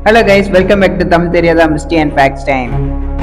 hello guys welcome back to Tamil தெரியாதா Misty and facts time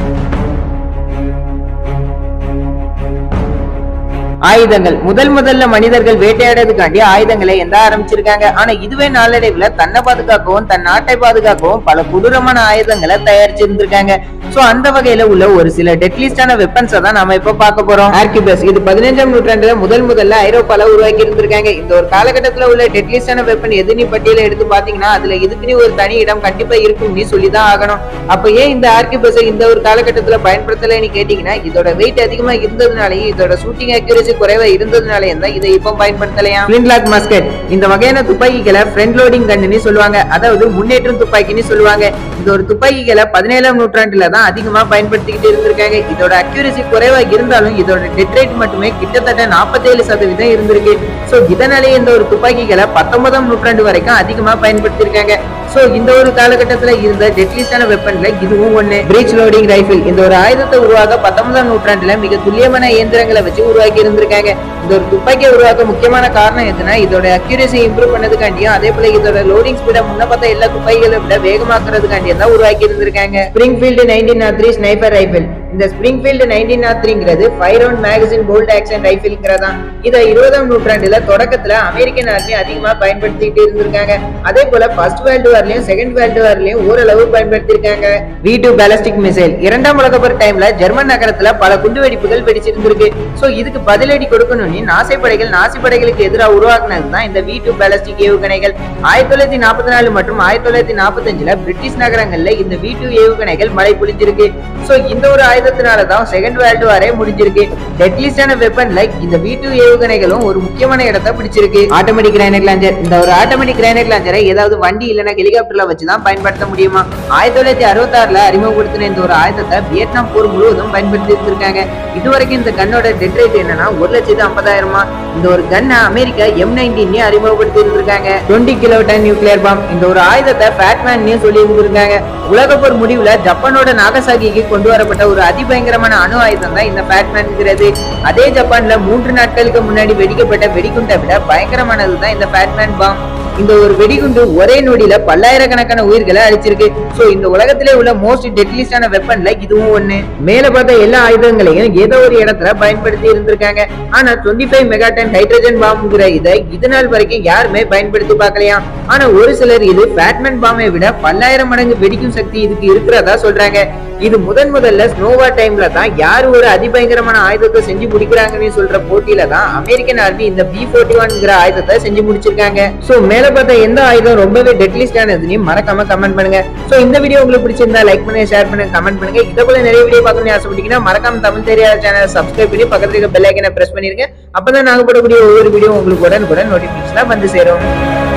ஆயுதங்கள் முதல் முதல்ல மனிதர்கள் வேட்டையாடுறதுக்காண்டி ஆயுதங்களை எந்த ஆரம்பிச்சிருக்காங்க ஆனா இதுவே நாளடைவுல தன்னை பாதுகாக்கவும் தன் நாட்டை பாதுகாக்கவும் பல கொடூரமான ஆயுதங்களை தயாரிச்சிருந்திருக்காங்க சோ அந்த வகையில உள்ள ஒரு சில டெட்லிஸ்டான வெப்பன்ஸ் தான் நாம இப்ப பார்க்க போறோம் ஆர்கிபஸ் இது பதினஞ்சாம் நூற்றாண்டுல முதல் முதல்ல ஐரோப்பால உருவாக்கி இருந்திருக்காங்க இந்த ஒரு காலகட்டத்துல உள்ள டெட்லிஸ்டான வெப்பன் எது நீ பட்டியல எடுத்து பாத்தீங்கன்னா அதுல இதுக்குன்னு ஒரு தனி இடம் கண்டிப்பா இருக்கும் நீ சொல்லிதான் ஆகணும் அப்ப ஏன் இந்த ஆர்கிபஸை இந்த ஒரு காலகட்டத்துல பயன்படுத்தலைன்னு கேட்டீங்கன்னா இதோட வெயிட் அதிகமா இருந்ததுனாலயும் இதோட ஷூட்டிங் அக்யூரசி குறைவா இருந்ததுனாலயும் தான் இதை இப்போ பயன்படுத்தலையா ஃபிளின்லாக் மஸ்கட் இந்த வகையான துப்பாக்கிகளை ஃப்ரண்ட் லோடிங் கன்னுன்னு சொல்லுவாங்க அதாவது முன்னேற்றம் துப்பாக்கின்னு சொல்லுவாங்க இந்த ஒரு துப்பாக்கிகளை பதினேழாம் நூற்றாண்டுல தான் அதிகமா பயன்படுத்திக்கிட்டு இருந்திருக்காங்க இதோட அக்யூரசி குறைவா இருந்தாலும் இதோட டெட் ரேட் மட்டுமே கிட்டத்தட்ட 47% சதவீதம் இருந்திருக்கு சோ இதனாலேயே இந்த ஒரு துப்பாக்கிகளை பத்தொன்பதாம் நூற்றாண்டு வரைக்கும் அதிகமா பயன்படுத்தியிருக்காங்க சோ இந்த ஒரு காலகட்டத்துல இருந்த டெட்லிஸ்டான வெப்பன்ல இதுவும் ஒண்ணு பிரீச் லோடிங் ரைபிள் இந்த ஒரு ஆயுதத்தை உருவாக்க பத்தொன்பதாம் நூற்றாண்டுல மிக துல்லியமான இயந்திரங்களை வச்சு உருவாக்கி இருந்திருக்காங்க இந்த ஒரு துப்பாக்கியை உருவாக்க முக்கியமான காரணம் எதுனா இதோட அக்யூரேசி இம்ப்ரூவ் பண்ணதுக்காண்டியும் அதே போல இதோட லோடிங் ஸ்பீட முன்ன பார்த்த எல்லா துப்பாக்கிகளை விட வேகமாக்குறதுக்காண்டியும் தான் உருவாக்கி இருந்திருக்காங்க Springfield nineteen naught three sniper rifle இந்த ஸ்பிரிங்ஃபீல்டு நைன்டீன் நாட் த்ரீங்கிறது five round magazine bolt action ரைபிள்ங்கிறதா இதை இருபதாம் நூற்றாண்டுல தொடக்கத்துல அமெரிக்கன் ஆர்மி அதிகமா பயன்படுத்திட்டு இருந்திருக்காங்க அதே போல ஃபர்ஸ்ட் வேர்ல்டு வார்லயும் செகண்ட் வேர்ல்டு வார்லயும் ஓரளவு பயன்படுத்திருக்காங்க வி டூ பேலஸ்டிக் மிசைல் இரண்டாம் உலக போர் டைம்ல ஜெர்மன் நகரத்துல பல குண்டு வெடிப்புகள் வெடிச்சிருந்திருக்கு சோ இதுக்கு பதிலடி கொடுக்கணும்னு நாசி படைகள் நாசி படைகளுக்கு எதிராக உருவாக்குனது தான் இந்த வி டூ பேலஸ்டிக் ஏவுகணைகள் ஆயிரத்தி தொள்ளாயிரத்தி நாற்பத்தி நாலு மற்றும் ஆயிரத்தி தொள்ளாயிரத்தி நாற்பத்தஞ்சுல பிரிட்டிஷ் நகரங்கள்ல இந்த வி டூ ஏவுகணைகள் மழை பொழிஞ்சிருக்கு சோ இந்த ஒரு ஆயுதத்தினால தான் செகண்ட் வேர்ல்டு வாரே முடிஞ்சிருக்கு டெட்லிஸ்டான வெப்பன்ல இந்த வி டூ ஏவுகணைகளும் ஒரு முக்கியமான இடத்தை பிடிச்சிருக்கு ஆட்டோமேட்டிக் கிரைனட் லாஞ்சர் இந்த ஒரு ஆட்டோமேட்டிக் கிரைனட் லாஞ்சரை ஏதாவது வண்டி இல்லைன்னா ஹெலிகாப்டர்ல வச்சு தான் பயன்படுத்த முடியுமா ஆயிரத்தி தொள்ளாயிரத்தி அறுபத்தி ஆறுல அறிமுகப்படுத்தின இந்த ஒரு ஆயுதத்தை வியட்நாம் போர் முழுவதும் பயன்படுத்தி இருந்திருக்காங்க இதுவரைக்கும் இந்த கன்னோட டெட் ரேட் என்னன்னா ஒரு லட்சத்து ஐம்பதாயிரமா இந்த ஒரு கன்னை அமெரிக்கா எம் நைன்டீன் அறிமுகப்படுத்தி இருந்திருக்காங்க twenty kilo ton nuclear bomb இந்த ஒரு ஆயுதத்தை ஃபேட்மேன் சொல்லி இருந்திருக்காங்க உலக போர் முடிவுல ஜப்பானோட நாகசாகிக்கு கொண்டு வரப்பட்ட ஒரு அதிபயங்கரமான அணு ஆயுதம் தான் இந்த ஃபேட்மேன்ங்கிறது அதே ஜப்பான்ல மூன்று நாட்களுக்கு முன்னாடி வெடிக்கப்பட்ட வெடிகுண்டை விட பயங்கரமானது தான் இந்த ஃபேட்மேன் பாம் இந்த ஒரு வெடிகுண்டு ஒரே நொடியில பல்லாயிரக்கணக்கான உயிர்களை அழிச்சிருக்கு சோ இந்த உலகத்திலே உள்ள மோஸ்ட் டெட்லிஸ்டான வெப்பன்ல இதுவும் ஒண்ணு மேல பார்த்த எல்லா ஆயுதங்களையும் ஏதோ ஒரு இடத்துல பயன்படுத்தி இருந்திருக்காங்க ஆனா டுவெண்ட்டி ஃபைவ் மெகாடன் ஹைட்ரஜன் பாம்புங்கிற இதை இது நாள் வரைக்கும் யாருமே பயன்படுத்தி பார்க்கலையாம் ஆனா ஒரு சிலர் இது பேட்மேன் பாம்பை விட பல்லாயிரம் மடங்கு வெடிக்கும் சக்தி இதுக்கு இருக்கிறதா சொல்றாங்க இது முதன் முதல்ல ஸ்னோவா டைம்ல தான் யார் ஒரு அதிபயங்கரமான ஆயுதத்தை செஞ்சு முடிக்கிறாங்கன்னு சொல்ற போட்டியில தான் அமெரிக்கன் ஆர்மி இந்த பி போர்ட்டி ஒன்ங்கிற ஆயுதத்தை செஞ்சு முடிச்சிருக்காங்க சோ மேல பார்த்த எந்த ஆயுதம் ரொம்பவே டெட்லிஸ்ட் ஆனதுன்னு மறக்காம கமெண்ட் பண்ணுங்க சோ இந்த வீடியோ உங்களுக்கு பிடிச்சிருந்தா லைக் பண்ணுங்க ஷேர் பண்ணுங்க கமெண்ட் பண்ணுங்க இதை போல நிறைய வீடியோ பார்க்கணும்னு ஆசைப்பட்டீங்கன்னா மறக்காம தமிழ் தெரியாத சேனல் சப்ஸ்கிரைப் பண்ணி பக்கத்துல இருக்க பெல் ஐக்கனை பிரஸ் பண்ணிருங்க அப்பதான் நாங்க போடக்கூடிய ஒவ்வொரு வீடியோ உங்களுக்கு உடனுக்குடன் நோட்டிபிகேஷனா வந்து சேரும்